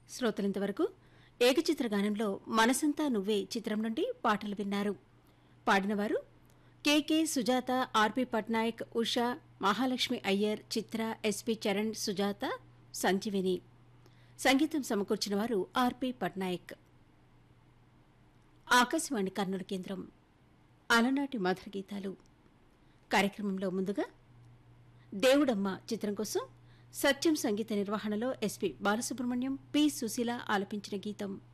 శ్రోతలింతవరకు ఏకచిత్ర గానంలో మనసంతా నువ్వే చిత్రం నుండి పాటలు విన్నారు పాడినవారు K K Sujatha R P Patnaik Usha Mahalakshmi Iyer Chitra S P Charan Sujatha Sanjeevini సంగీతం సమకూర్చిన వారు ఆర్పి పట్నాయక్ ఆకాశవాణి కర్నూలు కేంద్రం అలనాటి మధుర గీతాలు కార్యక్రమంలో ముందుగా దేవుడమ్మ చిత్రం కోసం సత్యం సంగీత నిర్వహణలో ఎస్పి బాలసుబ్రహ్మణ్యం పి సుశీల ఆలపించిన గీతం